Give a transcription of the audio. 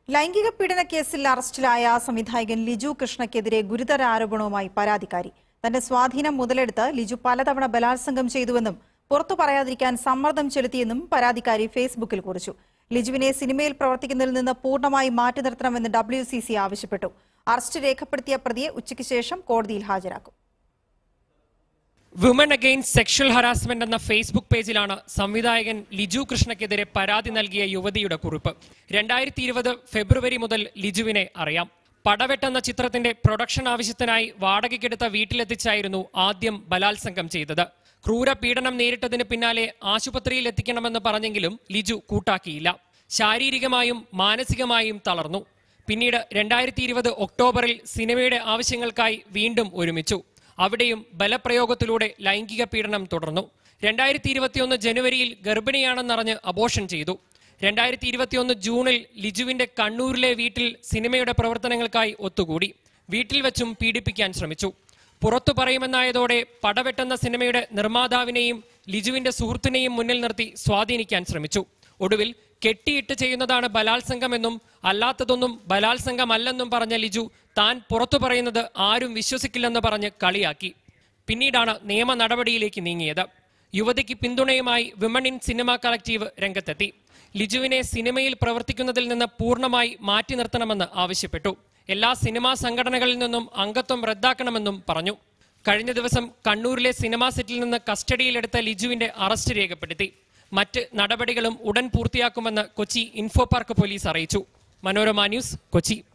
ലൈംഗിക പീഡന കേസിൽ അറസ്റ്റിലായ സംവിധായകൻ ലിജു കൃഷ്ണയ്ക്കെതിരെ ഗുരുതര ആരോപണവുമായി പരാതിക്കാരി തന്റെ സ്വാധീനം മുതലെടുത്ത് ലിജു പലതവണ ബലാത്സംഗം ചെയ്തുവെന്നും പുറത്തു പറയാതിരിക്കാൻ സമ്മർദ്ദം ചെലുത്തിയെന്നും പരാതിക്കാരി ഫേസ്ബുക്കിൽ കുറിച്ചു ലിജുവിനെ സിനിമയിൽ പ്രവർത്തിക്കുന്നതിൽ നിന്ന് പൂർണ്ണമായി മാറ്റി നിർത്തണമെന്ന് ഡബ്ല്യു സി സി ആവശ്യപ്പെട്ടു അറസ്റ്റ് രേഖപ്പെടുത്തിയ പ്രതിയെ ഉച്ചയ്ക്ക് ശേഷം കോടതിയിൽ ഹാജരാക്കും വുമൺ അഗെയിൻസ്റ്റ് സെക്ഷൽ ഹറാസ്മെന്റ് എന്ന ഫേസ്ബുക്ക് പേജിലാണ് സംവിധായകൻ ലിജു കൃഷ്ണയ്ക്കെതിരെ പരാതി നൽകിയ യുവതിയുടെ കുറിപ്പ് രണ്ടായിരത്തി ഇരുപത് ഫെബ്രുവരി മുതൽ ലിജുവിനെ അറിയാം പടവെട്ട് എന്ന ചിത്രത്തിന്റെ പ്രൊഡക്ഷൻ ആവശ്യത്തിനായി വാടകയ്ക്കെടുത്ത വീട്ടിലെത്തിച്ചായിരുന്നു ആദ്യം ബലാത്സംഗം ചെയ്തത് ക്രൂര പീഡനം നേരിട്ടതിന് പിന്നാലെ ആശുപത്രിയിൽ എത്തിക്കണമെന്ന് പറഞ്ഞെങ്കിലും ലിജു കൂട്ടാക്കിയില്ല ശാരീരികമായും മാനസികമായും തളർന്നു പിന്നീട് രണ്ടായിരത്തി ഇരുപത് ഒക്ടോബറിൽ സിനിമയുടെ ആവശ്യങ്ങൾക്കായി വീണ്ടും ഒരുമിച്ചു അവിടെയും ബലപ്രയോഗത്തിലൂടെ ലൈംഗിക പീഡനം തുടർന്നു രണ്ടായിരത്തി ഇരുപത്തിയൊന്ന് ജനുവരിയിൽ ഗർഭിണിയാണെന്നറിഞ്ഞ് അബോഷൻ ചെയ്തു രണ്ടായിരത്തി ഇരുപത്തിയൊന്ന് ജൂണിൽ ലിജുവിന്റെ കണ്ണൂരിലെ വീട്ടിൽ സിനിമയുടെ പ്രവർത്തനങ്ങൾക്കായി ഒത്തുകൂടി വീട്ടിൽ വെച്ചും പീഡിപ്പിക്കാൻ ശ്രമിച്ചു പുറത്തു പറയുമെന്നായതോടെ പടവെട്ടുന്ന സിനിമയുടെ നിർമ്മാതാവിനെയും ലിജുവിന്റെ സുഹൃത്തിനെയും മുന്നിൽ നിർത്തി സ്വാധീനിക്കാൻ ശ്രമിച്ചു ഒടുവിൽ കെട്ടിയിട്ട് ചെയ്യുന്നതാണ് ബലാത്സംഗമെന്നും അല്ലാത്തതൊന്നും ബലാത്സംഗമല്ലെന്നും പറഞ്ഞ ലിജു താൻ പുറത്തു പറയുന്നത് ആരും വിശ്വസിക്കില്ലെന്ന് പറഞ്ഞ് കളിയാക്കി പിന്നീടാണ് നിയമ നടപടിയിലേക്ക് നീങ്ങിയത് യുവതിക്ക് പിന്തുണയുമായി വിമൺ ഇൻ സിനിമ കളക്റ്റീവ് രംഗത്തെത്തി ലിജുവിനെ സിനിമയിൽ പ്രവർത്തിക്കുന്നതിൽ നിന്ന് പൂർണ്ണമായി മാറ്റി നിർത്തണമെന്ന് ആവശ്യപ്പെട്ടു എല്ലാ സിനിമാ സംഘടനകളിൽ നിന്നും അംഗത്വം റദ്ദാക്കണമെന്നും പറഞ്ഞു കഴിഞ്ഞ ദിവസം കണ്ണൂരിലെ സിനിമാ സെറ്റിൽ നിന്ന് കസ്റ്റഡിയിലെടുത്ത ലിജുവിന്റെ അറസ്റ്റ് രേഖപ്പെടുത്തി മറ്റ് നടപടികളും ഉടൻ പൂർത്തിയാക്കുമെന്ന് കൊച്ചി ഇൻഫോ പാർക്ക് പോലീസ് അറിയിച്ചു മനോരമ ന്യൂസ് കൊച്ചി